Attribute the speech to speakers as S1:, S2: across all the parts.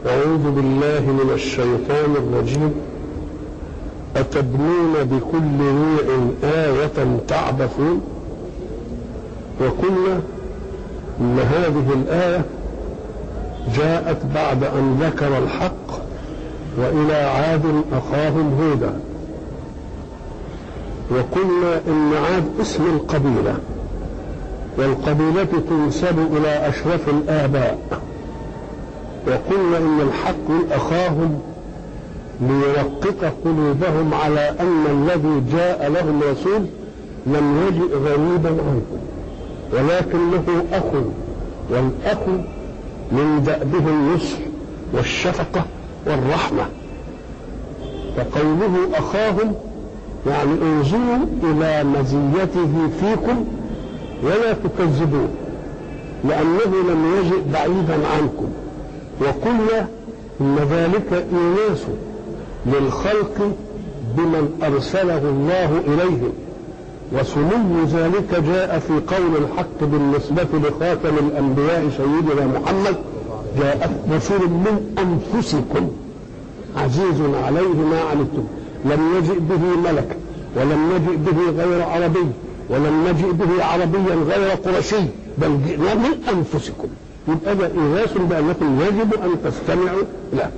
S1: أعوذ بالله من الشيطان الرجيم أتبنون بكل ريع آية تعبثون وقلنا إن هذه الآية جاءت بعد أن ذكر الحق وإلى عاد أخاهم هودا وقلنا إن عاد اسم القبيلة والقبيلة تنسب إلى أشرف الآباء وقلنا إن الحق أخاهم ليرقق قلوبهم على أن الذي جاء لهم رسول لم يجئ غريبا عنكم ولكنه أخ والأخ من دأبه النصح والشفقة والرحمة فقوله أخاهم يعني انظروا إلى مزيته فيكم ولا تكذبوه لأنه لم يجئ بعيدا عنكم وقلنا إن ذلك إيناس للخلق بمن أرسله الله إليهم وسمو ذلك جاء في قول الحق بالنسبة لخاتم الأنبياء سيدنا محمد جاءت رسول من أنفسكم عزيز عليه ما عنتم لم يجئ به ملك ولم نجئ به غير عربي ولم نجئ به عربيا غير قرشي بل جئنا من أنفسكم يبقى ده إيغاث بأنكم يجب أن تستمعوا له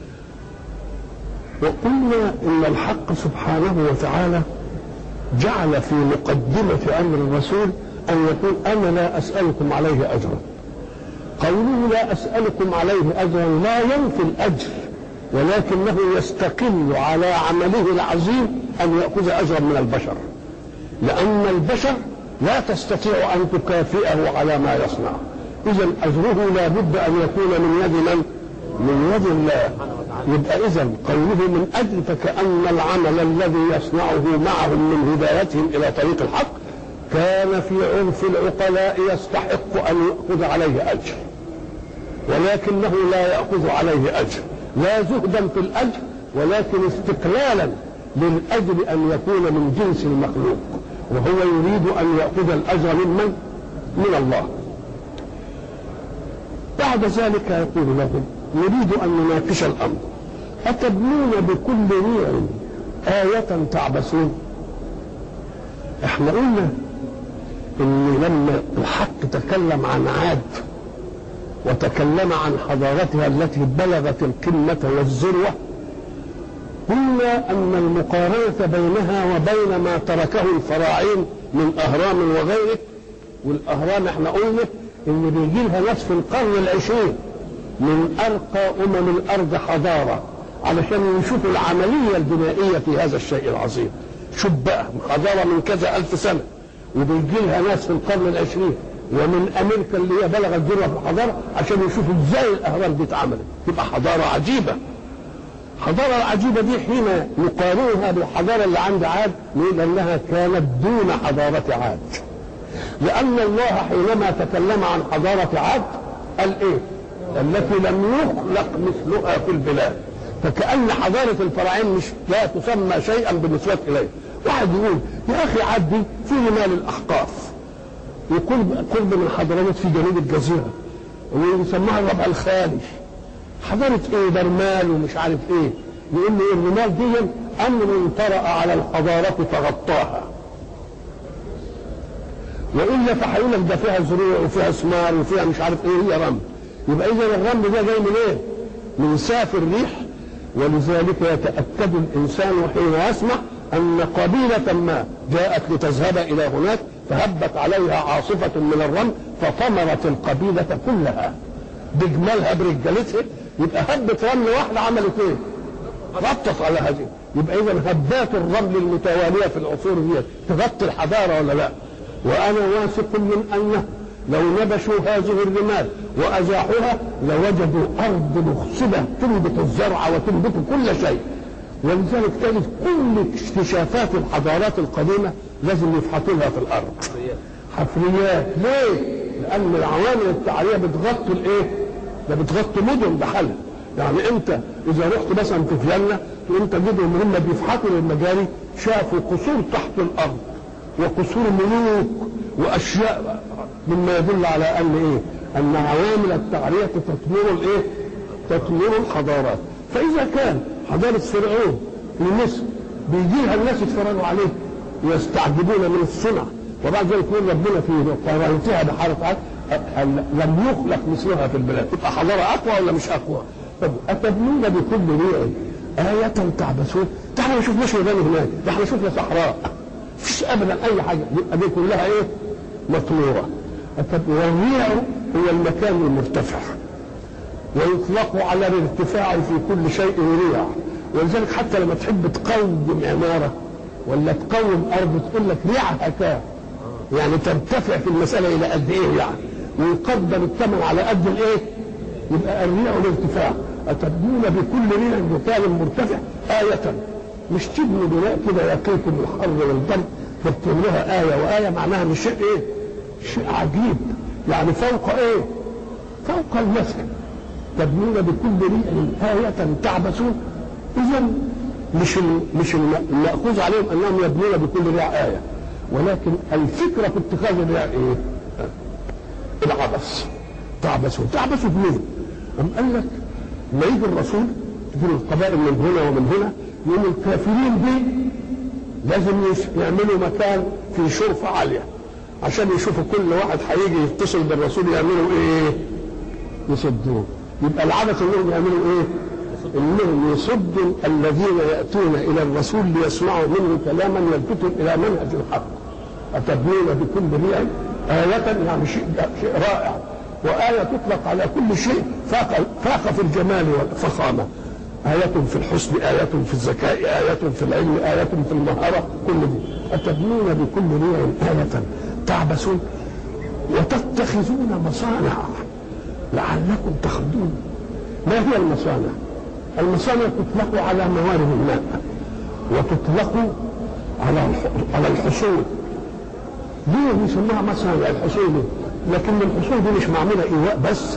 S1: وقلنا إن الحق سبحانه وتعالى جعل في مقدمة أمر الرسول أن يقول أنا لا أسألكم عليه أجرا قوله لا أسألكم عليه أجرا لا ينفي الأجر ولكنه يستقل على عمله العظيم أن يأخذ أجرا من البشر لأن البشر لا تستطيع أن تكافئه على ما يصنع إذا أجره لا بد أن يكون من يد من؟ من يد الله يبقى إذا قوله من أجل فكأن العمل الذي يصنعه معهم من هدايتهم إلى طريق الحق كان في عرف العقلاء يستحق أن يأخذ عليه أجر ولكنه لا يأخذ عليه أجر لا زهدا في الأجر ولكن استقلالا للأجر أن يكون من جنس المخلوق وهو يريد أن يأخذ الأجر ممن؟ من الله بعد ذلك يقول لهم نريد أن نناقش الأمر أتبنون بكل ريع آية تعبثون احنا قلنا ان لما الحق تكلم عن عاد وتكلم عن حضارتها التي بلغت القمة والذروة قلنا أن المقارنة بينها وبين ما تركه الفراعين من أهرام وغيره والأهرام احنا قلنا إن بيجي لها ناس في القرن العشرين من أرقى أمم الأرض حضارة علشان يشوفوا العملية البنائية في هذا الشيء العظيم شوف بقى حضارة من كذا ألف سنة وبيجي لها ناس في القرن العشرين ومن امريكا اللي هي بلغت ذروه في الحضاره عشان يشوفوا ازاي الاهرام دي اتعملت تبقى حضاره عجيبه الحضاره العجيبه دي حين نقارنها بالحضاره اللي عند عاد نقول انها كانت دون حضاره عاد لان الله حينما تكلم عن حضاره عاد قال ايه التي لم يخلق مثلها في البلاد فكأن حضارة الفراعين مش لا تسمى شيئا بالنسبة إليه واحد يقول يا أخي عاد دي في مال الأحقاف يكون قرب من حضرموت في جنوب الجزيرة ويسموها الربع الخالي حضارة ايه برمال ومش عارف ايه يقول لي الرمال دي امر طرأ على الحضارة فغطاها والا فهيقول لك ده فيها زروع وفيها ثمار وفيها مش عارف ايه هي رمل يبقى اذا الرمل ده جاي من ايه؟ من ساف الريح ولذلك يتاكد الانسان حين يسمع ان قبيله ما جاءت لتذهب الى هناك فهبت عليها عاصفة من الرمل فطمرت القبيلة كلها بجمالها برجالتها يبقى هبت رمل واحدة عملت ايه؟ غطت على هذه يبقى إذا هبات الرمل المتوالية في العصور دي تغطي الحضارة ولا لا؟ وأنا واثق من أنه لو نبشوا هذه الرمال وأزاحوها لوجدوا أرض مخصبة تنبت الزرع وتنبت كل شيء ولذلك تجد كل اكتشافات الحضارات القديمة لازم يفحطوا لها في الأرض حفريات ليه؟ لأن العوامل التعرية بتغطي الإيه؟ ده بتغطي مدن بحالها يعني أنت إذا رحت مثلا في فيينا تقوم تجدهم هم بيفحطوا المجاري شافوا قصور تحت الأرض وقصور ملوك وأشياء مما يدل على أن إيه؟ أن عوامل التعرية تطمر الإيه؟ تطوير الحضارات فاذا كان حضاره فرعون في مصر بيجي لها الناس يتفرجوا عليه ويستعجبون من الصنع وبعد ذلك يقول ربنا في قرارتها بحرف لم يخلق مثلها في البلاد تبقى حضاره اقوى ولا مش اقوى؟ طب اتبنون بكل ريع آية تعبثون ده احنا ما شفناش مباني هناك ده احنا شفنا صحراء مفيش ابدا اي حاجه يبقى دي كلها ايه؟ مطموره والريع هو المكان المرتفع ويطلق على الارتفاع في كل شيء ريع ولذلك حتى لما تحب تقوم عماره ولا تقوم ارض تقول لك ريعها كام يعني ترتفع في المساله الى قد ايه يعني ويقدم الثمن على قد الايه يبقى الريع والارتفاع أتبنون بكل ريع مكان مرتفع آية مش تبنوا بناء كده يقيكم الحر والبرد تكتب لها آية وآية معناها مش شيء إيه؟ شيء عجيب يعني فوق إيه؟ فوق المثل تبنون بكل ريع آية تعبثون إذا مش مش المأخوذ عليهم أنهم يبنون بكل ريع آية ولكن الفكرة في اتخاذ الريع إيه؟ العبث تعبثون تعبثوا بمين؟ أم قال لك لما يجي الرسول تجي القبائل من هنا ومن هنا يقوم الكافرين دي لازم يعملوا مكان فيه شرفة عالية عشان يشوفوا كل واحد هيجي يتصل بالرسول يعملوا ايه؟ يصدوه يبقى العبث انهم يعملوا ايه؟ انهم يصدوا الذين ياتون الى الرسول ليسمعوا منه كلاما يلفتهم الى منهج الحق اتبنون بكل ريع آية يعني شيء شيء رائع وآية تطلق على كل شيء فاق, فاق في الجمال والفخامة آية في الحسن آية في الذكاء آية في العلم آية في المهارة كل دي أتبنون بكل ريع آية تعبثون وتتخذون مصانع لعلكم تخلدون ما هي المصانع؟ المصانع تطلق على موارد الماء وتطلق على على الحصول ليه بيسموها مصانع الحصول دي؟ لكن الحصول دي مش معموله ايواء بس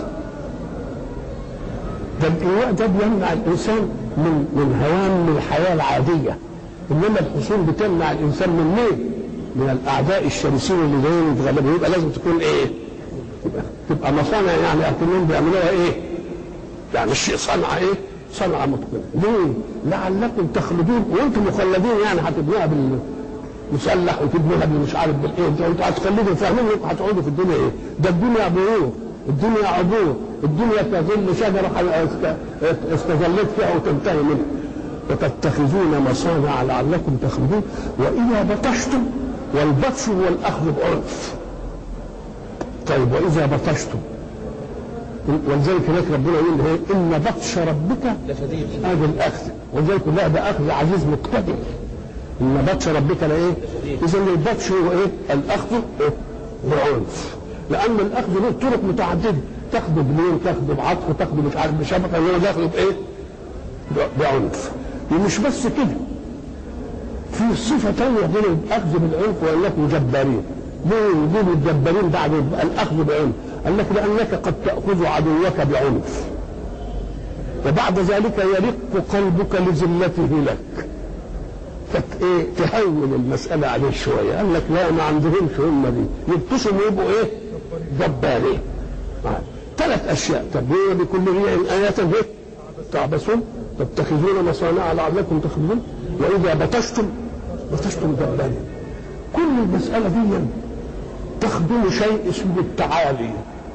S1: ده الايواء ده بيمنع الانسان من من هوام الحياه العاديه انما الحصول بتمنع الانسان من مين؟ من الاعداء الشرسين اللي جايين يتغلبوا يبقى لازم تكون ايه؟ يبقى تبقى مصانع يعني اكنهم بيعملوها ايه؟ يعني الشيء صنعه ايه؟ صنعه متقنه ليه؟ لعلكم تخلدون وانتم مخلدين يعني هتبنوها بال مسلح وتبنيها مش عارف بالايه انتوا انتوا هتخلدوا فاهمين انكم هتقعدوا في الدنيا ايه؟ ده الدنيا عبور الدنيا عبور الدنيا كظل شجره استظلت فيها وتنتهي منها وتتخذون مصانع لعلكم تخلدون واذا بطشتم والبطش هو الاخذ بعنف طيب واذا بطشتم ولذلك هناك ربنا يقول ايه ان بطش ربك
S2: لشديد
S1: هذا الاخذ ولذلك لا ده اخذ عزيز مقتدر ان بطش ربك لايه؟ اذا البطش هو ايه؟ الاخذ إيه؟ بعنف لان الاخذ له طرق متعدده تاخده بلين تاخده بعطف تاخده مش عارف بشبكه انما تاخده بايه؟ بعنف ومش بس كده في صفه ثانيه غير الاخذ بالعنف وانكم جبارين ليه يجيبوا الجبارين بعد الاخذ بعنف؟ قال لك لانك قد تاخذ عدوك بعنف وبعد ذلك يرق قلبك لذلته لك فت ايه تهون المساله عليه شويه قال لك لا ما عندهمش هم دي يبتسموا ويبقوا ايه جبارين ثلاث اشياء تبنون بكل ريع آية ايه تعبثون تتخذون مصانع لعلكم تخلدون واذا بطشتم بطشتم جبارين كل المساله دي تخدم شيء اسمه التعالي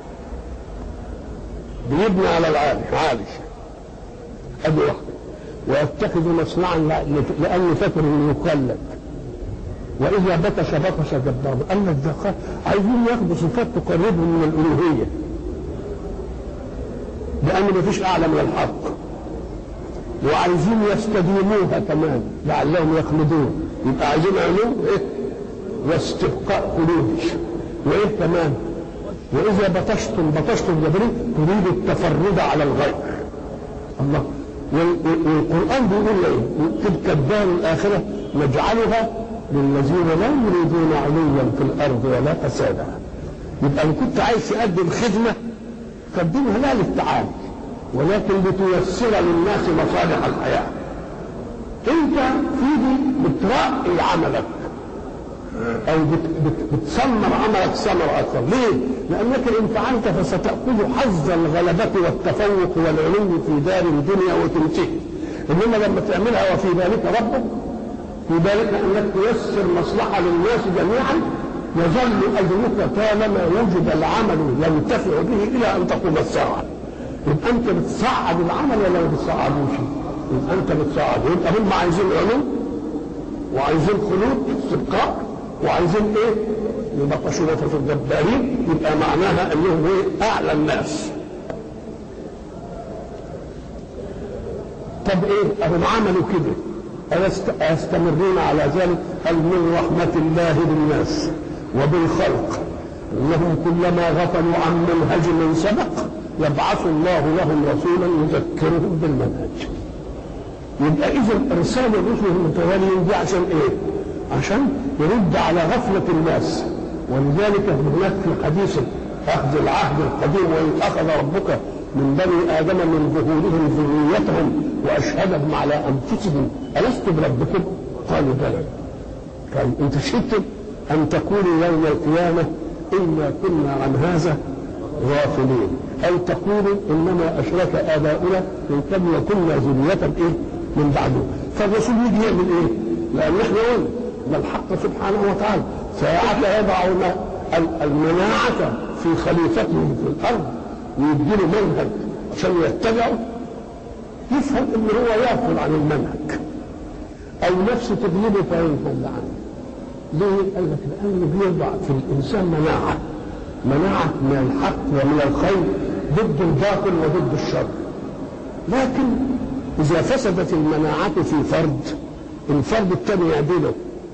S1: بيبني على العالي عالي ادي واحده ويتخذ مصنعا لانه فاكر انه يخلد واذا بطش بطش جبار اما الدقاء عايزين ياخدوا صفات تقربهم من الالوهيه لان ما فيش اعلى من الحق وعايزين يستديموها كمان لعلهم يخلدون يبقى عايزين علو ايه واستبقاء خلود وايه كمان واذا بطشتم بطشتم جبريل تريد التفرد على الغير الله والقرآن بيقول ايه؟ تلك الدار الآخرة نجعلها للذين لا يريدون علوا في الأرض ولا فسادا. يبقى إن كنت عايز تقدم خدمة قدمها لا للتعالي ولكن لتيسر للناس مصالح الحياة. أنت في دي بترقي عملك او بت بت بتسمر عملك ثمر اكثر ليه؟ لانك ان فعلت فستاخذ حظ الغلبه والتفوق والعلو في دار الدنيا وتنتهي انما لما تعملها وفي ذلك ربك في ذلك انك تيسر مصلحه للناس جميعا يظل اجرك طالما وجد العمل ينتفع به الى ان تقوم الساعه يبقى انت بتصعد العمل ولا ما بتصعدوش؟ يبقى انت بتصعد يبقى هم عايزين علو وعايزين خلود استبقاء وعايزين ايه؟ يبطشوا في الجبارين يبقى معناها انهم ايه؟ اعلى الناس. طب ايه؟ اهم عملوا كده أيستمرون على ذلك هل من رحمة الله بالناس وبالخلق انهم كلما غفلوا عن منهج من سبق يبعث الله لهم رسولا يذكرهم بالمنهج يبقى اذا ارسال الرسل المتواليين دي عشان ايه؟ عشان يرد على غفله الناس ولذلك هناك في حديث اخذ العهد القديم وان اخذ ربك من بني ادم من ظهورهم ذريتهم واشهدهم على انفسهم الست بربكم؟ قالوا بلى قال انت شئتم ان تقولوا يوم القيامه انا كنا عن هذا غافلين او تقولوا انما اشرك اباؤنا من قبل وكنا ذريه ايه؟ من بعده فالرسول يجي يعمل ايه؟ لان احنا قلنا ان الحق سبحانه وتعالى ساعة يضع المناعة في خليفته في الارض ويديله منهج عشان يتبعه يفهم ان هو يغفل عن المنهج او نفسه تغلبه فينفل عنه ليه؟ قال لك لانه بيضع في الانسان مناعه مناعه من الحق ومن الخير ضد الباطل وضد الشر لكن اذا فسدت المناعه في فرد الفرد الثاني يعدله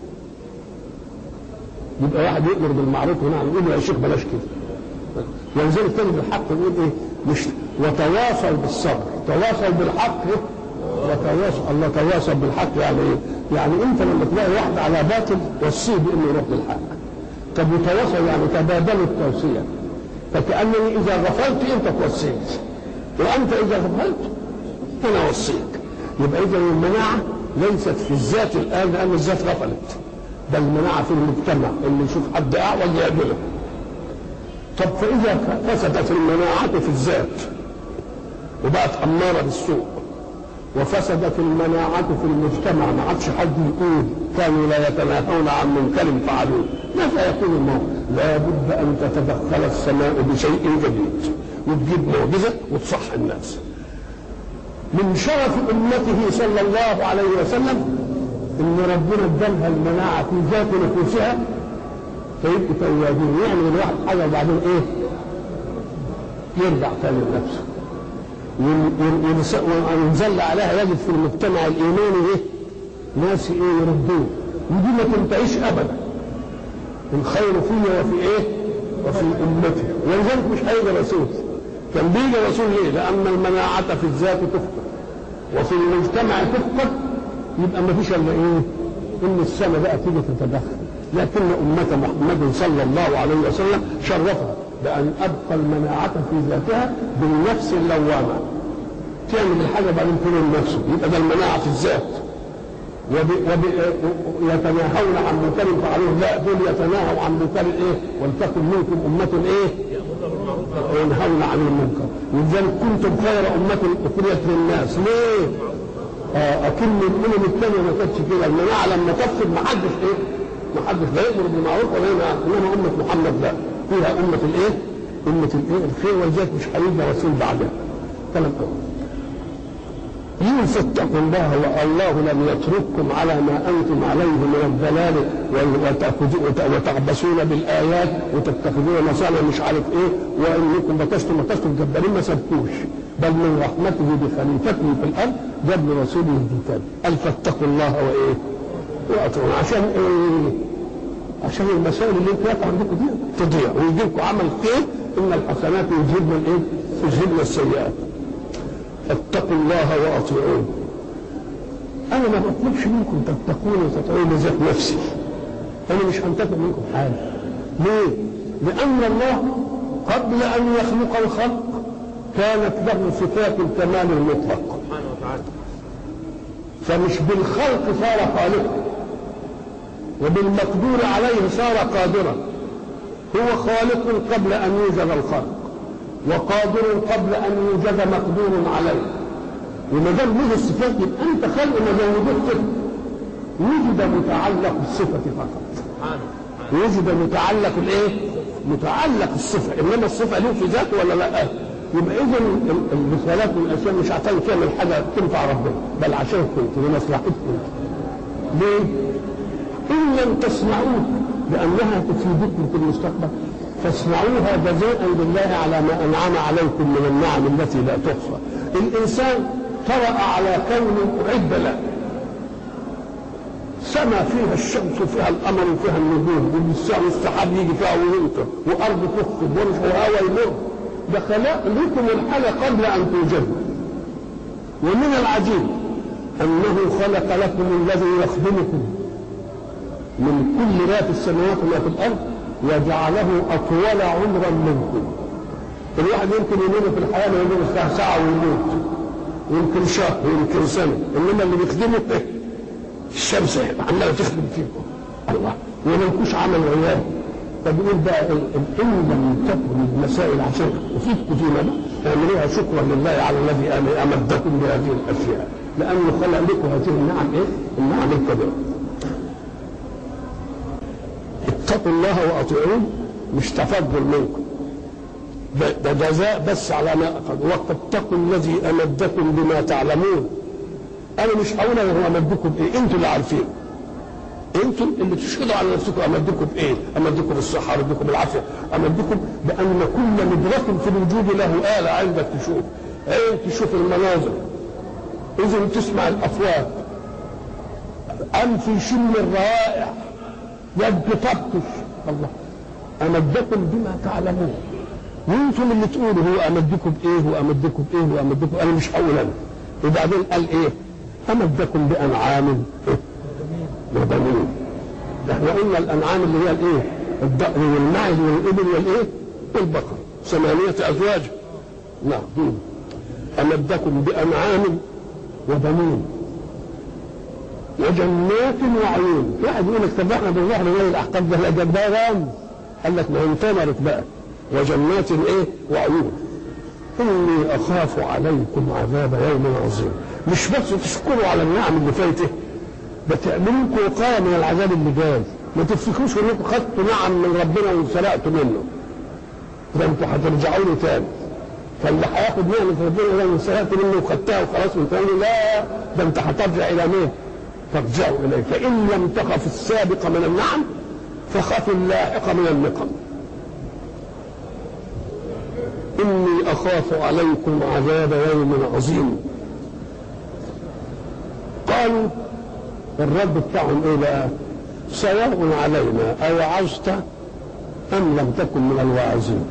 S1: يبقى واحد يامر بالمعروف ونعم يقول يا شيخ بلاش كده ينزل الثاني بالحق يقول ايه مش وتواصل بالصبر تواصل بالحق إيه؟ وتواصل الله تواصل بالحق يعني ايه؟ يعني انت لما تلاقي واحد على باطل وصيه بانه يروح للحق طب وتواصل يعني تبادلوا التوصيه فكانني اذا غفلت انت توصيت وانت اذا غفلت انا وصيت يبقى اذا المناعه ليست في الذات الان لان الذات غفلت بل المناعه في المجتمع اللي يشوف حد اعوج يعمله طب فاذا فسدت المناعه في الذات وبقت اماره بالسوء وفسدت المناعة في المجتمع ما عادش حد يقول كانوا لا يتناهون عن منكر فعلوه ماذا يكون الموت؟ لا بد أن تتدخل السماء بشيء جديد وتجيب معجزة وتصح الناس من شرف أمته صلى الله عليه وسلم إن ربنا ادالها المناعة في ذات نفوسها فيبقوا توابين يعمل الواحد حاجة وبعدين إيه؟ يرجع تاني لنفسه وينزل عليها يجد في المجتمع الايماني ايه؟ ناس ايه يردوه ودي ما تنتهيش ابدا الخير فيه وفي ايه؟ وفي امتي ولذلك مش هيجي رسول كان بيجي رسول ليه؟ لان المناعه في الذات تفقد وفي المجتمع تفقد يبقى ما فيش الا ايه؟ ان السماء بقى تيجي تتدخل لكن أمة محمد صلى الله عليه وسلم شرفها بأن أبقى المناعة في ذاتها بالنفس اللوامة تعمل الحاجة بعدين تقول نفسه يبقى ده المناعة في الذات وب... وب... يتناهون عن منكر فعلوه لا دول يتناهوا عن منكر ايه ولتكن منكم أمة ايه ينهون عن المنكر ولذلك كنتم خير أمة أخرجت للناس ليه؟ آه أكن الأمم الثانية ما كانتش كده المناعة لما تفسد ما حدش ايه؟ ما حدش لا يأمر بالمعروف ولا ينهى انما أمة محمد لا فيها أمة الإيه؟ أمة الإيه؟ الخير ولذلك مش هيجي رسول بعدها. كلام أول. إن فاتقوا الله والله لم يترككم على ما أنتم عليه من الضلال وتعبسون بالآيات وتتخذون مصالح مش عارف إيه وإنكم بكستم بكستم جبارين ما سبكوش بل من رحمته بخليفته في الأرض جاب لرسوله الكتاب قال فاتقوا الله وإيه؟ وأطيعون عشان إيه؟ عشان المسائل اللي انتوا واقعه عندكم دي تضيع ويجي لكم عمل خير ان الحسنات يذهبن الايه؟ يذهبن السيئات. فاتقوا الله واطيعون. انا ما بطلبش منكم تتقون وتطيعون لذات نفسي. انا مش هنتفع منكم حاجه. ليه؟ لان الله قبل ان يخلق الخلق كانت له صفات الكمال المطلق. سبحانه وتعالى. فمش بالخلق صار خالقا وبالمقدور عليه صار قادرا هو خالق قبل أن يوجد الخلق وقادر قبل أن يوجد مقدور عليه وما دام له الصفات يبقى أنت خلق ما زودوش صفة وجد متعلق الصفة فقط وجد متعلق الايه؟ متعلق الصفة إنما الصفة له في ذاته ولا لا؟ يبقى إذا الرسالات والأشياء مش عشان تعمل حاجة تنفع ربنا بل عشان كنت لمصلحتكم ليه؟ إن لم تصنعوه لأنها تفيدكم في المستقبل فاصنعوها جزاء لله على ما أنعم عليكم من النعم التي لا تحصى الإنسان طرأ على كون أعد له سما فيها الشمس وفيها القمر وفيها النجوم والسحاب يجي فيها ويمطر وارض تخفض وهواء يمر ده خلق لكم الحاله قبل ان توجدوا ومن العجيب انه خلق لكم الذي يخدمكم من كل ما في السماوات وما في الارض وجعله اطول عمرا منكم الواحد يمكن يمر في الحياه يمر ساعه ساعه ويموت يمكن شهر يمكن سنه انما اللي بيخدمه الشمس عماله تخدم فيكم الله ولنكوش عمل وياه فبيقول بقى ان لم تكن المسائل عشان تفيدكم فيما ده اعملوها شكرا لله على الذي امدكم بهذه الاشياء لانه خلق لكم هذه النعم ايه؟ النعم الكبيره. اتقوا الله واطيعون مش تفضل منكم ده جزاء بس على ما اخذ واتقوا الذي امدكم بما تعلمون انا مش هقول هو امدكم بايه انتوا اللي عارفين انتم اللي تشهدوا على نفسكم امدكم بايه؟ امدكم بالصحه امدكم بالعافيه امدكم بان كل مدرك في الوجود له اله عندك تشوف عين تشوف المناظر اذن تسمع الاصوات انف يشم الروائح يد تبطش الله امدكم بما تعلمون وانتم اللي تقولوا هو امدكم بايه وامدكم بايه وامدكم انا مش هقول انا وبعدين قال ايه؟ امدكم بانعام وبنين ده احنا قلنا الانعام اللي هي الايه؟ الضأن والمعز والابل والايه؟ والبقر ثمانية ازواج نعم امدكم بانعام وبنين وجنات وعيون في واحد يقول لك طب احنا بنروح لغير الاحقاب ده ده ده رام قال لك ما انتمرت بقى وجنات ايه وعيون اني اخاف عليكم عذاب يوم عظيم مش بس تشكروا على النعم اللي فايته ده تعملوا لكم وقايه من العذاب اللي جاي ما تفتكروش انكم خدتوا نعم من ربنا وسرقتوا منه ده انتوا هترجعوا له تاني فاللي هياخد نعمه ربنا ده سرقت منه وخدتها وخلاص وانت لا ده انت هترجع الى مين؟ ترجعوا اليه فان لم تخف السابق من النعم فخف اللاحق من النقم إني أخاف عليكم عذاب يوم عظيم قالوا الرد بتاعهم إيه بقى سواء علينا أوعظت أم لم تكن من الواعظين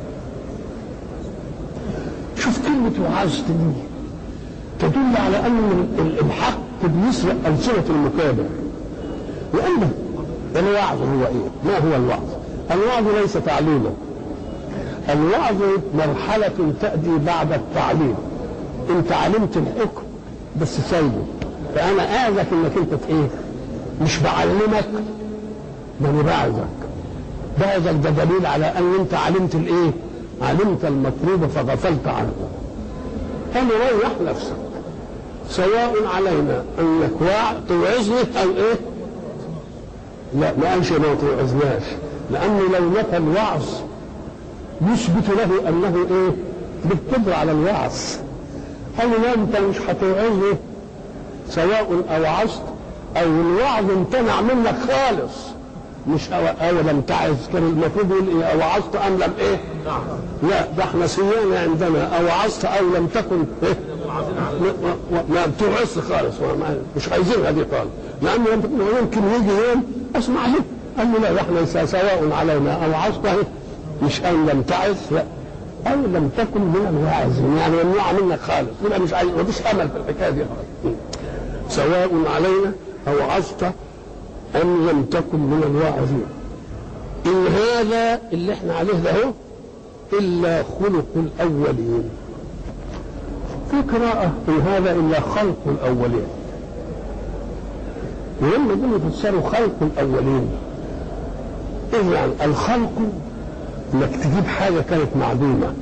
S1: شوف كلمة وعظت دي تدل على أن الحق بيسرق ألسنة المكابر لأن الوعظ هو إيه؟ ما هو الوعظ؟ الوعظ ليس تعليما الوعظ مرحلة تأتي بعد التعليم انت علمت الحكم بس سايبه فأنا آذك انك انت ايه مش بعلمك ده انا بعظك بعظك ده دليل على ان انت علمت الايه علمت المطلوب فغفلت عنه قال ريح نفسك سواء علينا انك توعظني او ايه لا ما قالش ما توعظناش لانه لو نفى الوعظ يثبت له انه ايه بالقدره على الوعظ قال له انت مش هتوعظه سواء اوعظت او الوعظ امتنع منك خالص مش أو, أو لم تعظ كان المفروض يقول ايه اوعظت ام لم ايه لا ده احنا سيانا عندنا اوعظت او لم تكن ايه ما بتوعظ خالص مش عايزينها دي خالص لانه يمكن يجي يوم اسمع هيك قال له لا احنا سواء علينا اوعظت اهي مش ان لم تعظ لا او لم تكن من الواعظين يعني ممنوع منك خالص يبقى مش عايز مفيش امل في الحكايه دي خالص سواء علينا او عظت ام لم تكن من الواعظين ان هذا اللي احنا عليه ده هو الا خلق الاولين في قراءة إن هذا إلا خلق الأولين ولما جم يفسروا خلق الاولين ايه يعني الخلق انك تجيب حاجه كانت معدومه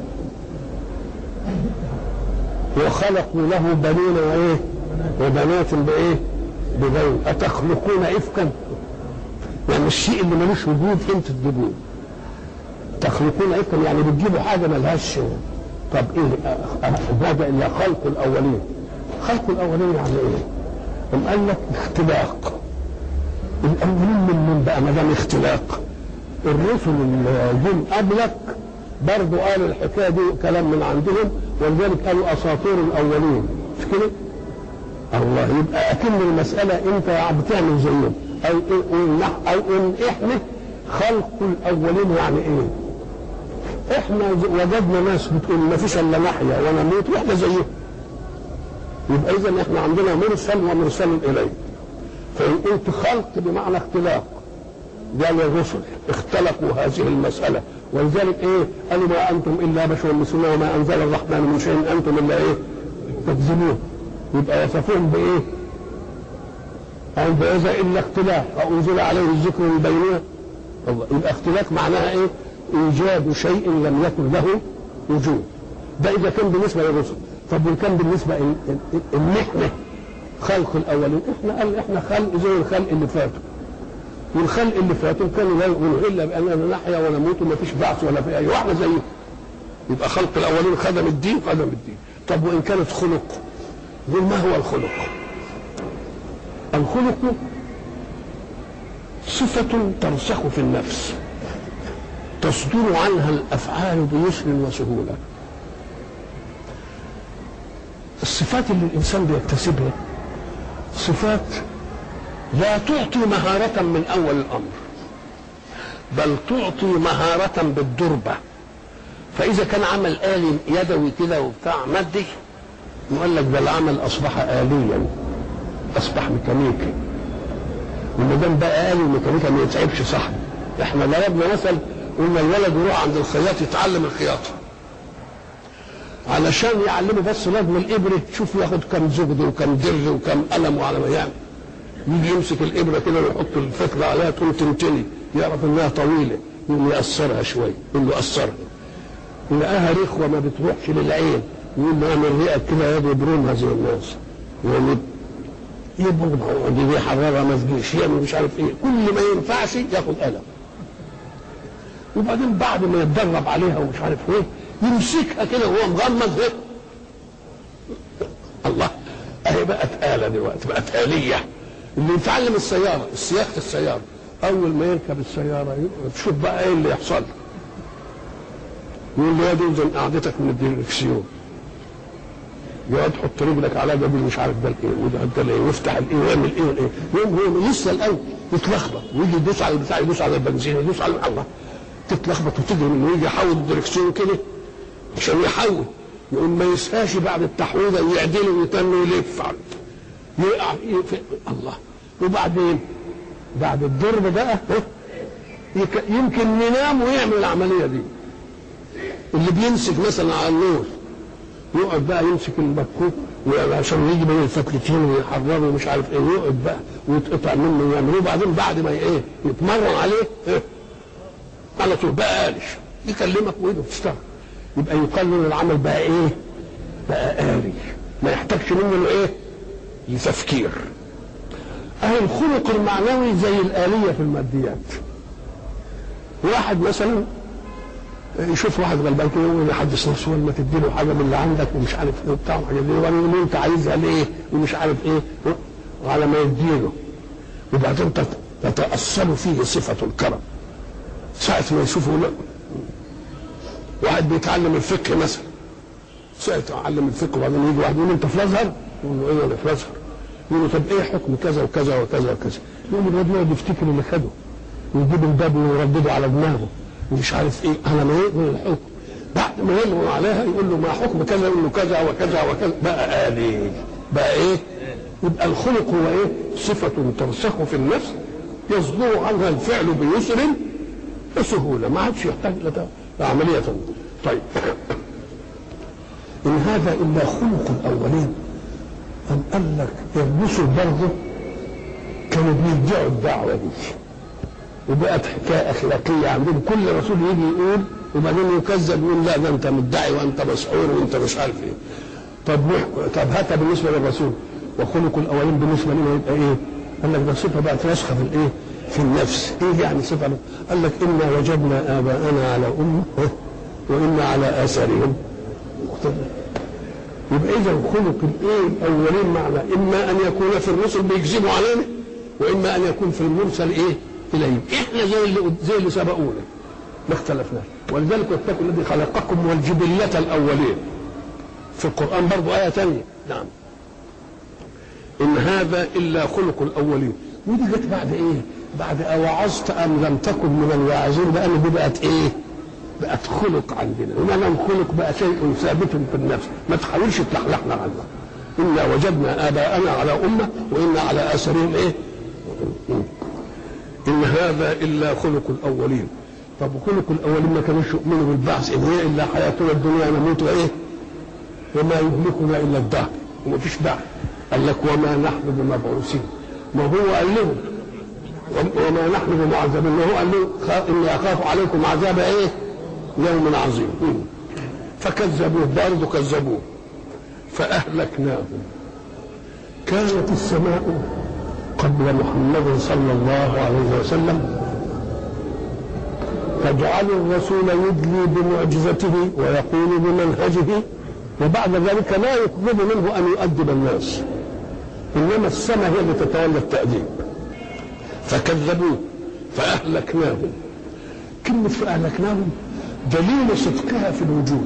S1: وخلقوا له بنين وايه وبنات بايه بغير اتخلقون افكا يعني الشيء اللي ملوش وجود انتوا تجيبوه تخلقون افكا يعني بتجيبوا حاجه ملهاش طب ايه هذا الا خلق الاولين خلق الاولين يعني ايه؟ قام قال لك اختلاق الاولين من من بقى ما دام اختلاق الرسل اللي جم قبلك برضه قالوا الحكايه دي كلام من عندهم ولذلك قالوا اساطير الاولين مش كده؟ الله يبقى اكن المساله انت بتعمل زيهم او إن او ان احنا خلق الاولين يعني ايه؟ احنا وجدنا ناس بتقول ما فيش الا نحيا ونموت واحنا زيهم يبقى اذا احنا عندنا مرسل ومرسل اليه فان قلت خلق بمعنى اختلاق قال الرسل اختلقوا هذه المساله ولذلك ايه قالوا ما انتم الا بشر مثلنا وما انزل الرحمن من شيء انتم الا ايه تكذبون يبقى وصفوهم بايه أو إذا إلا اختلاف أو أنزل عليه الذكر من بينها يبقى اختلاف معناها إيه؟ إيجاد شيء لم يكن له وجود ده إذا كان بالنسبة للرسل طب وإن كان بالنسبة إن, إن إحنا خلق الأولين إحنا قال إحنا خلق زي الخلق اللي فاتوا والخلق اللي فاتوا كانوا لا يؤمنوا إلا بأننا نحيا ونموت وما فيش بعث ولا في أي واحدة زيهم يبقى خلق الأولين خدم الدين خدم الدين طب وإن كانت خلق قل ما هو الخلق؟ الخلق صفة ترسخ في النفس تصدر عنها الأفعال بيسر وسهولة الصفات اللي الإنسان بيكتسبها صفات لا تعطي مهارة من أول الأمر بل تعطي مهارة بالدربة فإذا كان عمل آلي يدوي كده وبتاع مادي يقول لك ده العمل أصبح آليا اصبح ميكانيكي وما دام بقى آلي الميكانيكا ما يتعبش صاحبه احنا ضربنا مثل قلنا الولد يروح عند الخياط يتعلم الخياطه علشان يعلمه بس لازم الابره تشوف ياخد كم زبد وكم در وكم قلم وعلى ما يعمل يجي يمسك الابره كده ويحط الفتله عليها تقوم تنتني يعرف انها طويله يقوم يقصرها شويه يقول له قصرها يلاقيها رخوه ما بتروحش للعين يقول له اعمل رئه كده يد يبرمها زي الناس يقول يبغضها دي حرارة ما تجيش يعمل مش عارف ايه كل ما ينفعش ياخد قلم وبعدين بعد ما يتدرب عليها ومش عارف ايه يمسكها كده وهو مغمض ايه الله اهي بقت آلة دلوقتي بقت آلية اللي يتعلم السيارة سياقة السيارة أول ما يركب السيارة تشوف بقى ايه اللي يحصل يقول له يا دوزن قعدتك من الديركسيون يقعد تحط رجلك على ده مش عارف ده الايه وده ده الايه ويفتح الايه ويعمل ايه والايه يقوم هو لسه الاول يتلخبط ويجي يدوس على البتاع يدوس على البنزين يدوس على الله تتلخبط وتجري منه ويجي يحول الدركسيون كده عشان يحول يقوم ما يسهاش بعد التحويضه ويعدل ويتن ويلف يقع الله وبعدين بعد الضرب بقى يمكن ينام ويعمل العمليه دي اللي بيمسك مثلا على النور يقعد بقى يمسك المكوك عشان يجي بين الفتلتين ويحرره ومش عارف ايه ويقعد بقى ويتقطع منه ويعملوه وبعدين بعد ما ايه يتمرن عليه إيه على طول بقى آلش يكلمك وايده تشتغل يبقى يقال له العمل بقى ايه؟ بقى آلي ما يحتاجش منه ايه؟ لتفكير أهل الخلق المعنوي زي الآلية في الماديات واحد مثلا يشوف واحد غلبان كده يقول يحدث نفسه ما تديله حاجه من اللي عندك ومش عارف ايه وبتاع وحاجات دي وبعدين يقول له انت عايزها ليه ومش عارف ايه وعلى ما يديله وبعدين تتاصل فيه صفه الكرم ساعة ما يشوفه لا واحد بيتعلم الفقه مثلا ساعة يتعلم الفقه وبعدين يجي واحد يقول له انت في الازهر؟ يقول له ايه انا في الازهر يقول له طب ايه حكم كذا وكذا وكذا وكذا يقول له الواد يقعد يفتكر اللي خده ويجيب الباب ويردده على دماغه ومش عارف ايه على ما يقبل الحكم بعد ما يمر عليها يقول له ما حكم كذا يقول له كذا وكذا وكذا بقى آلي بقى ايه يبقى الخلق هو ايه صفة ترسخ في النفس يصدر عنها الفعل بيسر وسهولة ما عادش يحتاج لعملية طيب إن هذا إلا خلق الأولين أم قال لك الرسل برضه كانوا بيرجعوا الدعوه دي وبقت حكايه اخلاقيه عندهم كل رسول يجي يقول وبعدين يكذب يقول لا ده انت مدعي وانت مسحور وانت مش عارف ايه طب طب هاتها بالنسبه للرسول وخلق الاولين بالنسبه لنا يبقى ايه؟ قال لك ده صفه بقت راسخه في الايه؟ في النفس، ايه يعني صفه؟ قال لك انا وجدنا اباءنا على امه وانا على اثارهم مقتدون. يبقى اذا خلق الايه الاولين معنا اما ان يكون في الرسل بيكذبوا علينا واما ان يكون في المرسل ايه؟ اليهم، احنا زي اللي زي اللي سبقونا ما اختلفناش ولذلك واتقوا الذي خلقكم والجبلة الأولين في القرآن برضو آية ثانية نعم إن هذا إلا خلق الأولين ودي جت بعد إيه؟ بعد أوعظت أم لم تكن من الواعظين لأن دي بقت إيه؟ بقت خلق عندنا وما لم خلق بقى شيء ثابت في النفس ما تحاولش تلحلحنا عنه إنا وجدنا آباءنا على أمة وإنا على آثارهم إيه؟ إن هذا إلا خلق الأولين طب وخلق الأولين ما كانوش يؤمنوا بالبعث إن هي إلا حياتنا الدنيا نموت وإيه؟ وما يهلكنا إلا الدهر وما فيش بعث قال لك وما نحن بمبعوثين ما هو قال لهم وما نحن بمعذبين هو قال لهم إني أخاف عليكم عذاب إيه؟ يوم عظيم فكذبوه برضه كذبوه فأهلكناهم كانت السماء قبل محمد صلى الله عليه وسلم تجعل الرسول يدلي بمعجزته ويقول بمنهجه وبعد ذلك لا يطلب منه ان يؤدب الناس انما السماء هي اللي تتولى التاديب فكذبوه فاهلكناهم كلمه فاهلكناهم دليل صدقها في الوجود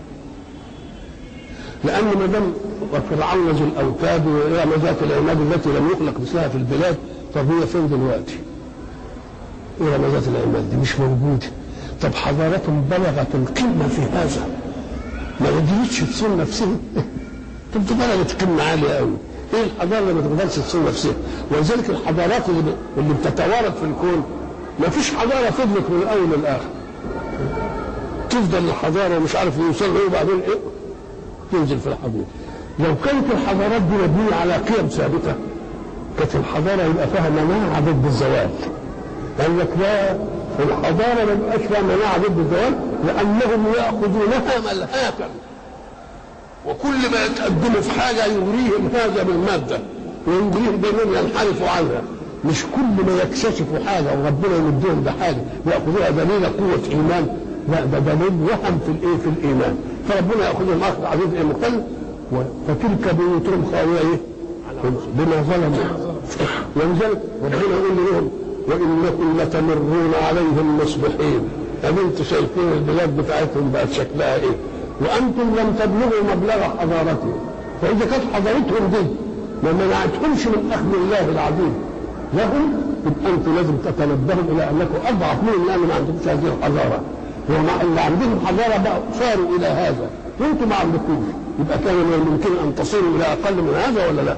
S1: لان ما دام وفرعون ذو الاوتاد وإرم ذات العماد التي لم يخلق مثلها في البلاد طب هي فين دلوقتي؟ إرم ذات العماد دي مش موجودة طب حضارتهم بلغت القمة في هذا ما قدرتش تصون نفسها طب دي بلغت قمة عالية قوي ايه الحضارة اللي ما تقدرش تصون نفسها ولذلك الحضارات اللي, اللي بتتوارد في الكون ما فيش حضارة فضلت من الأول للآخر تفضل الحضارة ومش عارف يوصل ايه وبعدين ايه تنزل في الحضيض لو كانت الحضارات دي مبنية على قيم ثابتة كانت الحضارة يبقى فيها مناعة ضد الزوال قال لك لا الحضاره ما بيبقاش فيها مناعه ضد الزوال لانهم ياخذونها ملهاة وكل ما يتقدموا في حاجه يغريهم هذا بالماده ويغريهم بانهم ينحرفوا عنها مش كل ما يكتشفوا حاجه وربنا يمدهم بحاجه ياخذوها دليل قوه ايمان لا ده دليل وهم في الايه في الايمان فربنا ياخذهم اخذ عزيز ايه مختلف فتلك بيوتهم خاويه ايه بما ظلموا ولذلك ربنا يقول لهم وانكم لتمرون عليهم مصبحين يعني انتم شايفين البلاد بتاعتهم بقت شكلها ايه وانتم لم تبلغوا مبلغ حضارتهم فاذا كانت حضارتهم دي ما منعتهمش من اخذ الله العظيم لهم يبقى انتم لازم تتنبهوا الى انكم اضعف منهم لان ما عندكمش هذه الحضاره وما اللي عندهم حضاره بقى صاروا الى هذا وانتم ما عندكوش يبقى كان من الممكن ان تصلوا الى اقل من هذا ولا لا؟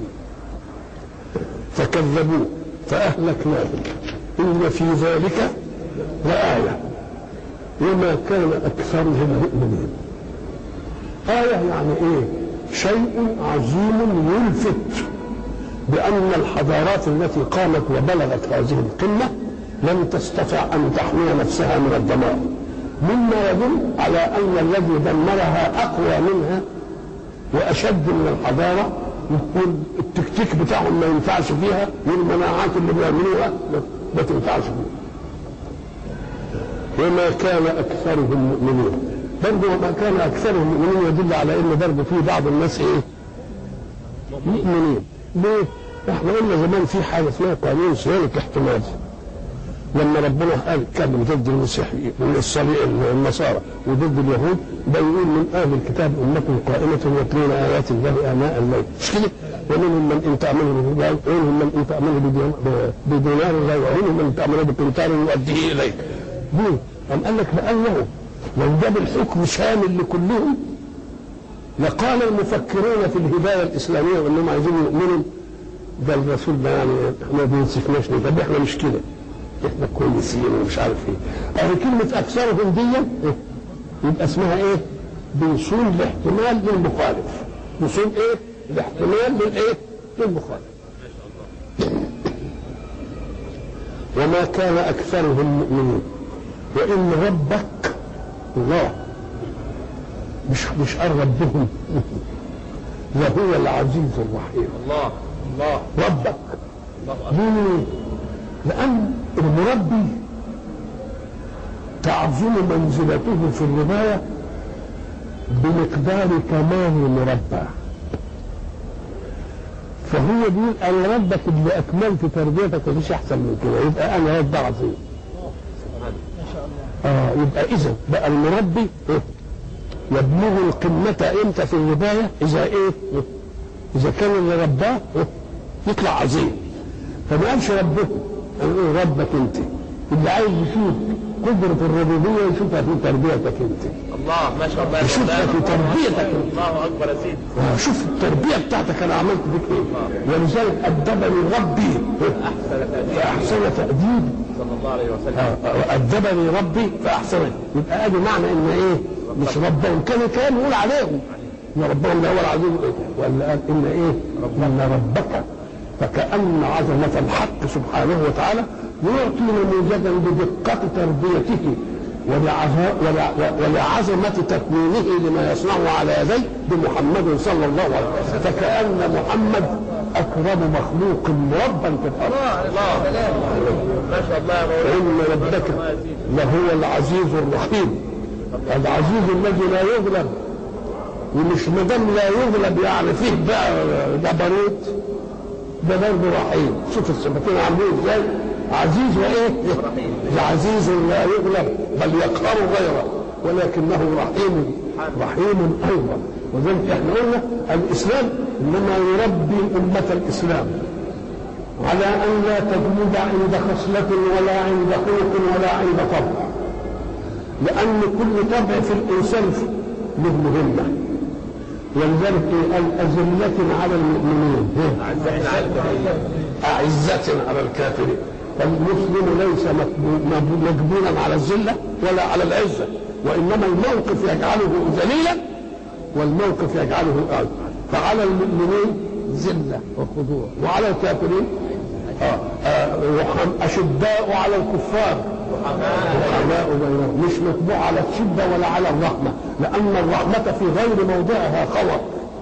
S1: فكذبوه فأهلكناهم إن في ذلك لآية وما كان أكثرهم مؤمنين آية يعني إيه شيء عظيم يلفت بأن الحضارات التي قامت وبلغت هذه القمة لم تستطع أن تحمي نفسها من الدمار مما يدل على أن الذي دمرها أقوى منها وأشد من الحضارة يكون التكتيك بتاعهم ما ينفعش فيها والمناعات اللي بيعملوها ما تنفعش فيها وما كان اكثرهم مؤمنين برضه وما كان اكثرهم مؤمنين يدل على ان برضه في بعض الناس ايه مؤمنين ليه؟ احنا قلنا زمان في حاجه اسمها قانون صيانه احتمال لما ربنا قال اتكلم ضد المسيحيين والصليب النصارى وضد اليهود بيقول من اهل الكتاب امه قائمه يتلون ايات الله اناء الليل مش كده؟ ومنهم من ان تامنه بدينار ومنهم من ان تامنه بدينار لا ومنهم من تامنه بقنطار يؤديه اليك. ليه؟ قام قال لك لانه لو جاب الحكم شامل لكلهم لقال المفكرون في الهدايه الاسلاميه وانهم عايزين يؤمنوا ده الرسول ده يعني ما بينصفناش طب احنا مش كده احنا كويسين ومش عارف ايه اهي كلمة اكثرهم دي إيه؟ يبقى اسمها ايه بوصول الاحتمال للمخالف وصول ايه الاحتمال للايه للمخالف وما كان اكثرهم مؤمنين وان ربك الله مش مش قال ربهم لهو العزيز الرحيم
S2: الله الله
S1: ربك
S2: الله أكبر.
S1: ليه؟ لأن المربي تعظم منزلته في الرباية بمقدار كمال المربى فهو بيقول أنا ربك اللي أكملت تربيتك مفيش أحسن من كده يبقى أنا رب عظيم آه يبقى إذا بقى المربي إيه؟ يبلغ القمة إمتى في الرباية إذا إيه؟ إذا كان اللي رباه إيه؟ يطلع عظيم فما قالش ربكم قال ربك انت اللي عايز يشوف قدرة الربوبية يشوفها في تربيتك انت
S2: الله ما شاء الله يا
S1: يشوفها
S2: مولانا.
S1: في تربيتك
S2: الله اكبر يا سيدي
S1: آه، شوف التربية بتاعتك انا عملت بك ايه ولذلك أدبني ربي
S2: احسن تأديب
S1: فأحسن تأديب
S2: صلى الله عليه وسلم
S1: آه، آه، أدبني ربي فأحسن يبقى ادي معنى ان ايه مش ربهم كان كان يقول عليهم ان ربهم ده هو العزيز ولا قال ان ايه ان ربك فكأن عظمة الحق سبحانه وتعالى يعطي نموذجا بدقة تربيته ولعظ- ولع- ولعظمة تكوينه لما يصنعه على يديه بمحمد صلى الله عليه وسلم فكأن محمد أكرم مخلوق مربا في الأرض
S2: الله ما شاء الله يا مولانا
S1: فإن ربك
S2: الله يا سيدي.
S1: لهو العزيز الرحيم العزيز الذي لا يغلب ومش ما دام لا يغلب يعني فيه بقى جبروت ده برضه رحيم شوف الصفتين عاملين ازاي عزيز وايه؟ عزيز لا يغلب بل يقهر غيره ولكنه رحيم رحيم ايضا وذلك احنا قلنا الاسلام انما يربي امه الاسلام على ان لا تجمد عند خصله ولا عند خلق ولا عند طبع لان كل طبع في الانسان له مهمه ولذلك إيه؟ قال أذلة على المؤمنين إيه؟
S2: عزتنا على الكريم
S1: أعزة على الكافرين فالمسلم ليس مكبو- مب- مجبولا على الذلة ولا على العزة وإنما الموقف يجعله ذليلا والموقف يجعله أعز فعلى المؤمنين ذلة وخضوع وعلى الكافرين آه آه رحم- أشداء على الكفار رحماء بينهم مش مطبوع على الشدة ولا على الرحمة لأن الرحمة في غير موضعها خور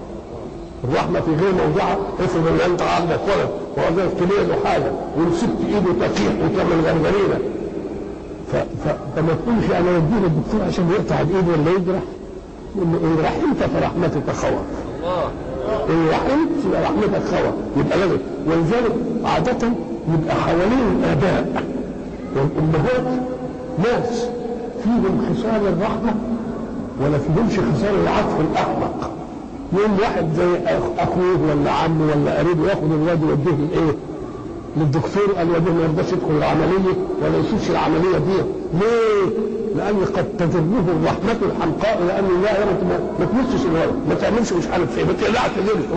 S1: الرحمة في غير موضعها افرض ان انت عندك ولد وقدرت تبيع له حاجة ومسكت ايده تطيح وتعمل غرغرينة ف... ف... فما تقولش انا وديه للدكتور عشان يقطع الايد ولا يجرح يقول له ان رحمت فرحمتك خور
S2: الله
S1: ان رحمت يبقى رحمتك خور يبقى لازم ولذلك عادة يبقى حوالين الاباء والامهات ناس فيهم خصال الرحمة ولا فيهمش خصال العطف الاحمق يوم واحد زي أخ- اخوه ولا عمه ولا قريبه ياخد الواد يوديه لايه؟ للدكتور قال الواد ما يرضاش يدخل العمليه ولا يشوفش العمليه دي ليه؟ لان قد تجره الرحمه الحمقاء لان لا يا ما ما تمسش الولد ما تعملش مش عارف ايه ما تقلعش ليه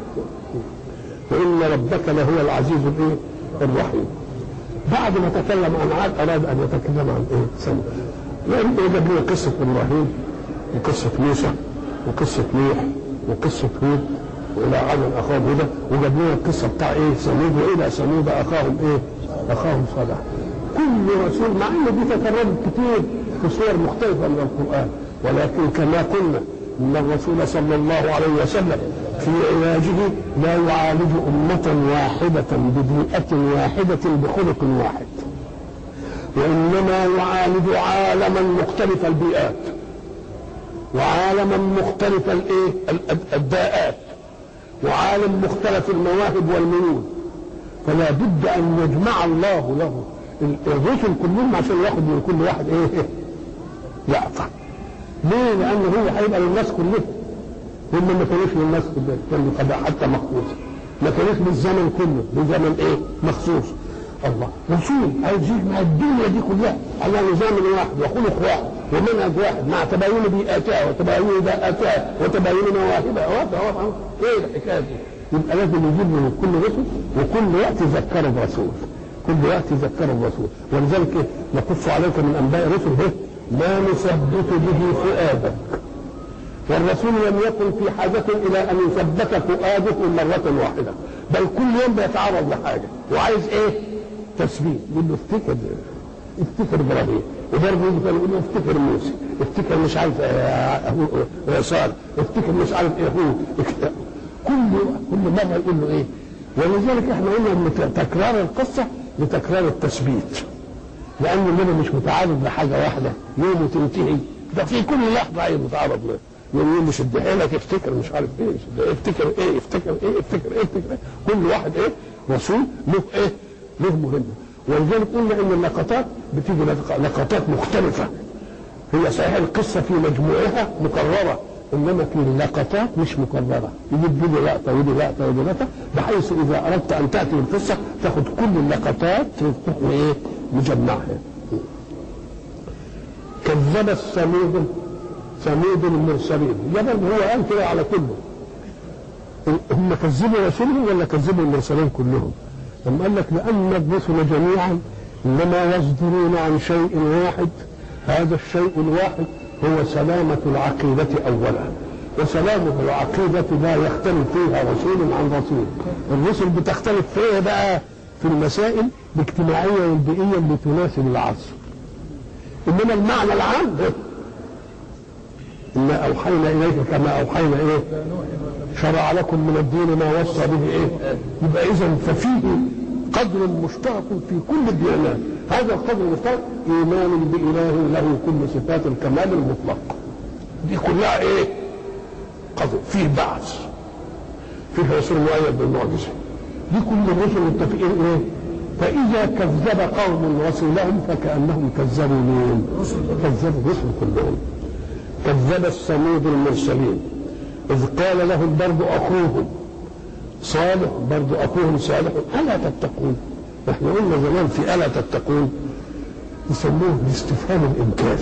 S1: وان ربك لهو العزيز الايه؟ الرحيم بعد ما تكلم عن عاد اراد ان يتكلم عن ايه؟ سنة لان جاب لنا قصه ابراهيم وقصه موسى وقصه نوح وقصه هود والى عاد اخاهم هدى وجاب لنا القصه بتاع ايه؟ ثمود والى ثمود اخاهم ايه؟ اخاهم صالح كل رسول مع ان دي تكررت كتير في صور مختلفه من القران ولكن كما قلنا ان الرسول صلى الله عليه وسلم في علاجه لا يعالج امه واحده ببيئه واحده بخلق واحد وانما يعالج عالما مختلف البيئات وعالما مختلف الايه ال- الداءات وعالم مختلف المواهب والميول فلا بد ان يجمع الله له ال- الرسل كلهم عشان ياخد من كل واحد ايه يقطع ليه لان هو هيبقى للناس كلهم هم ما كانوش للناس كلهم كانوا قد حتى مخصوص ما كانوش بالزمن كله بزمن ايه مخصوص الله رسول عايز يجمع الدنيا دي كلها على نظام واحد وخلق واحد ومنهج واحد مع تباين بيئاتها وتباين داءاتها وتباين مواهبها واضح واضح ايه الحكايه دي؟ يبقى لازم يجيب من كل رسل وكل وقت يذكره برسول كل وقت يذكره برسول ولذلك إيه؟ نقص عليكم من انباء رسل ايه؟ ما نثبت به فؤادك والرسول لم يكن في حاجة إلى أن يثبت فؤاده مرة واحدة بل كل يوم بيتعرض لحاجة وعايز إيه؟ تثبيت يقول له افتكر افتكر ابراهيم وبرضه يجي تاني يقول له افتكر موسى افتكر مش عارف آه، هو- آه، صالح افتكر مش عارف ايه هو كل كل مره يقول له ايه ولذلك احنا قلنا ان تكرار القصه لتكرار التثبيت لان النبي مش متعارض لحاجه واحده يوم تنتهي ده في كل لحظه عايز متعارض له يوم يوم مش اديها لك افتكر مش عارف ايه مش اديها- افتكر ايه افتكر ايه افتكر ايه افتكر ايه كل واحد ايه رسول له ايه له مهمه ولذلك قلنا ان اللقطات بتيجي لق- لقطات مختلفه هي صحيح القصه في مجموعها مكرره انما في اللقطات مش مكرره يجيب دي لقطه ودي لقطه ودي لقطه بحيث اذا اردت ان تاتي بالقصه تاخد كل اللقطات وتروح ايه مجمعها كذب الثمود ثمود المرسلين ده برضه هو قال كده على كله هم كذبوا رسولهم ولا كذبوا المرسلين كلهم؟ لما قال لك لان الرسل جميعا انما يصدرون عن شيء واحد هذا الشيء الواحد هو سلامة العقيدة أولا وسلامة العقيدة لا يختلف فيها رسول عن رسول الرسل بتختلف في ايه بقى في المسائل الاجتماعية والبيئية اللي تناسب العصر إنما المعنى العام إنا أوحينا إليك كما أوحينا إيه شرع لكم من الدين ما وصى به إيه يبقى إذا ففيه قدر مشترك في كل الديانات هذا القدر المشترك إيمان بإله له كل صفات الكمال المطلق دي كلها إيه قدر فيه بعث فيه رسول مؤيد بالمعجزة دي كل الرسل متفقين إيه فإذا كذب قوم رسولهم فكأنهم كذبوا مين؟ كذبوا الرسل كلهم كذب الثمود المرسلين إذ قال لهم برضو أخوهم صالح برضو أخوهم صالح ألا تتقون احنا قلنا زمان في ألا تتقون يسموه باستفهام الإنكار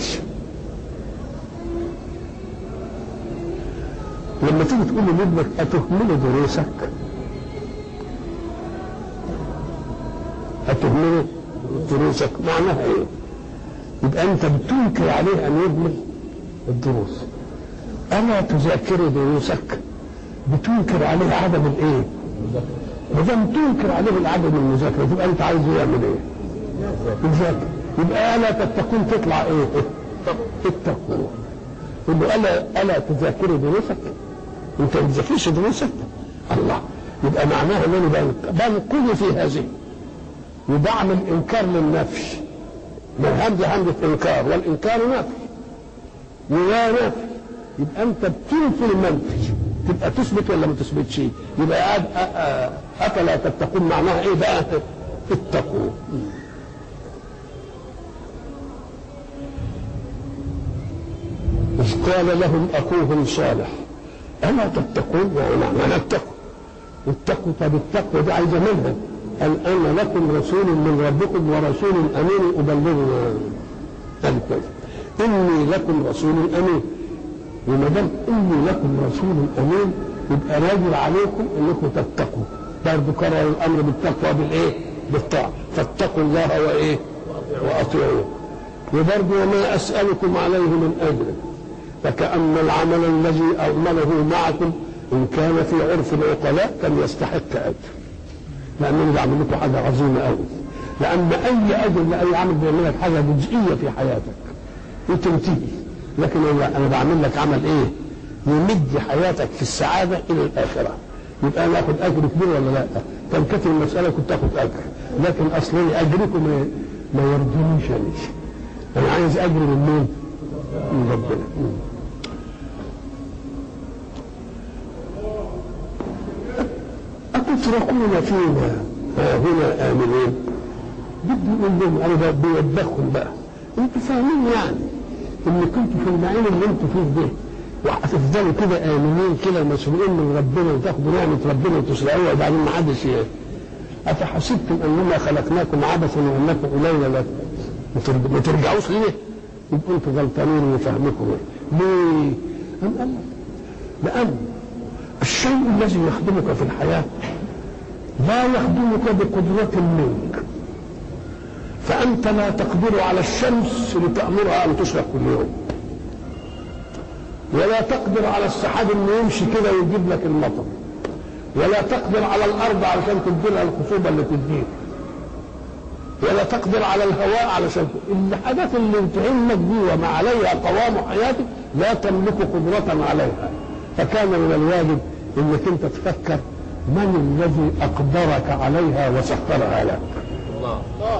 S1: لما تيجي تقول لابنك أتهمل دروسك أتهمل دروسك معناها إيه؟ يبقى أنت بتنكر عليه أن يهمل الدروس ألا تذاكر دروسك بتنكر عليه عدم الإيه؟ ما دام تنكر عليه العدم المذاكرة تبقى أنت عايزه يعمل إيه؟ يذاكر يبقى ألا تتقون تطلع إيه؟ اتقوا يقول له ألا ألا تذاكر دروسك؟ أنت ما بتذاكرش دروسك؟ الله يبقى معناها ان انا بنقل في هذه وبعمل انكار للنفي ما همزه همزه انكار والانكار نفي ولا نفي يبقى انت بتنفي المنفي تبقى تثبت ولا ما تثبتش يبقى أ- أ- أ- افلا تتقون معناها ايه بقى اتقوا إذ قال لهم أخوهم صالح ألا تتقون يعني معنى اتقوا اتقوا طب التقوى دي عايزة منها قال أنا لكم رسول من ربكم ورسول أمين أبلغ قال كده إني لكم رسول أمين وما دام إني لكم رسول أمين يبقى راجل عليكم إنكم تتقوا برضه كرر الأمر بالتقوى بالإيه؟ بالطاعة فاتقوا الله وإيه؟ وأطيعوه وبرضه وما أسألكم عليه من أجر فكأن العمل الذي أعمله معكم إن كان في عرف العقلاء كان يستحق أجر لأنني بعمل لكم حاجة عظيمة أوي لأن أي أجر لأي عمل بيعمل لك حاجة جزئية في حياتك وتنتهي لكن أنا أنا بعمل لك عمل إيه؟ يمد حياتك في السعادة إلى الآخرة يبقى أنا آخد أجر كبير ولا لا؟ كان كتر المسألة كنت آخد أجر لكن أصلي أجركم ما- ما يرضينيش أنا أنا عايز أجر من مين؟ من ربنا أتتركون فينا ها هنا آمنين بدي يقول لهم أنا بقى بيوبخهم بقى أنتوا فاهمين يعني إن كنتوا في النعيم اللي أنتوا فيه ده وهتفضلوا كده آمنين كده مسؤولين من ربنا وتاخدوا نعمة ربنا وتسرقوها وبعدين ما حدش ي- أفحسبتم أننا خلقناكم عبثا وأنكم إلينا لا ما ترج- ما ترجعوش ليه؟ يبقوا أنتوا غلطانين وفهمكم إيه؟ ليه؟ أم قال لك لأن الشيء الذي يخدمك في الحياة لا يخدمك بقدرة منك فأنت لا تقدر على الشمس لتأمرها أن تشرق كل يوم ولا تقدر على السحاب انه يمشي كده ويجيب لك المطر ولا تقدر على الارض علشان تدي لها الخصوبه اللي تديك ولا تقدر على الهواء علشان الحاجات اللي تهمك دي وما عليها قوام حياتك لا تملك قدرة عليها فكان من الواجب انك انت تفكر من الذي اقدرك عليها وسخرها لك
S2: الله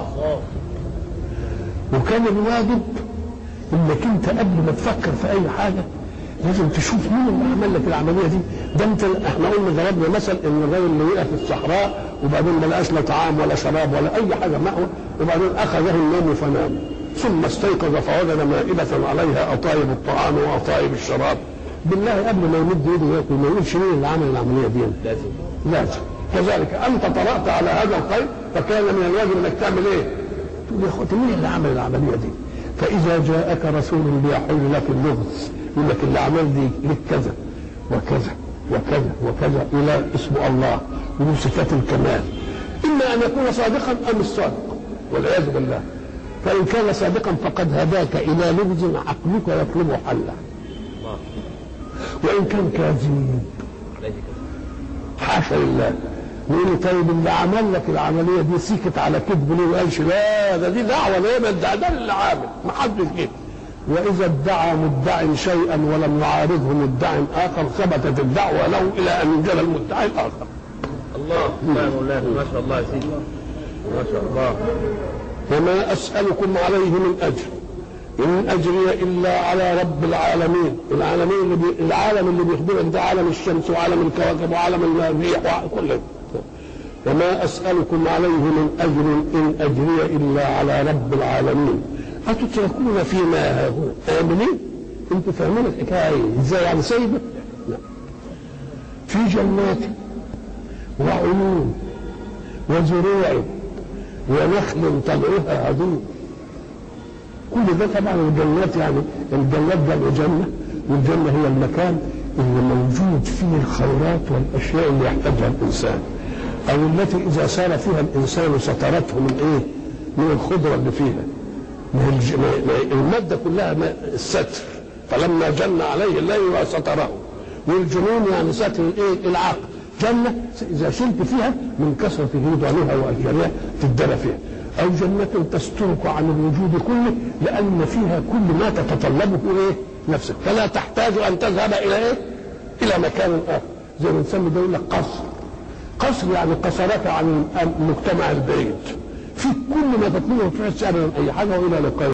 S1: وكان الواجب انك انت قبل ما تفكر في اي حاجه لازم تشوف مين اللي عمل لك العمليه دي ده انت احنا قلنا ضربنا مثل ان الراجل اللي وقع في الصحراء وبعدين ما لقاش لا طعام ولا شراب ولا اي حاجه مأوى وبعدين اخذه النوم فنام ثم استيقظ فوجد مائدة عليها أطايب الطعام وأطايب الشراب بالله قبل ما يمد يده ياكل ما يقولش مين اللي عمل العملية دي
S2: لازم
S1: لازم كذلك أنت طرأت على هذا الخير فكان من الواجب أنك تعمل إيه؟ تقول يا أخوتي مين اللي عمل العملية دي؟ فإذا جاءك رسول بيحل لك اللغز يقول لك اللي عمل دي لك كذا وكذا وكذا وكذا إلى اسم الله وله صفات الكمال إما أن يكون صادقا أم الصادق والعياذ بالله فإن كان صادقا فقد هداك إلى لغز عقلك يطلب حله
S2: الله
S1: وإن كان كاذب
S2: عليه كده
S1: حاشا لله نقول له طيب اللي عمل لك العمليه دي سكت على كذب ليه ما قالش لا ده دي دعوه ليه ما ده ده اللي عامل ما حدش جه واذا ادعى مدع شيئا ولم يعارضه مدع اخر ثبتت الدعوه له الى ان ينجل المدعي الاخر
S2: الله ما مولانا ما شاء الله يا سيدي ما شاء الله
S1: وما اسالكم عليه من اجر ان اجري الا على رب العالمين العالمين اللي بي... العالم اللي بيخبرك ده عالم الشمس وعالم الكواكب وعالم الريح وكل ده. وما اسالكم عليه من اجر ان اجري الا على رب العالمين اتتركون فيما هو امنين انتوا فاهمين الحكايه ايه ازاي يعني سايبه لا في جنات وعيون وزروع ونخل طلعها هدوء كل ده طبعا الجنات يعني الجنات جمع جنة والجنة هي المكان اللي موجود فيه الخيرات والأشياء اللي يحتاجها الإنسان أو التي إذا سار فيها الإنسان سترته من إيه؟ من الخضرة اللي فيها من الج... ما- ما- المادة كلها ما- الستر فلما جن عليه الليل ستره والجنون يعني ستر الايه العقل جنة إذا شلت فيها من كثرة رضوانها وأشجارها تدرى فيها أو جنة تسترك عن الوجود كله لأن فيها كل ما تتطلبه إيه نفسك فلا تحتاج أن تذهب إلى إيه إلى مكان آخر زي ما نسمي ده يقول لك قصر قصر يعني قصرك عن المجتمع البعيد في كل ما تطلبه تحس أبدا أي حاجة وإلى لقاء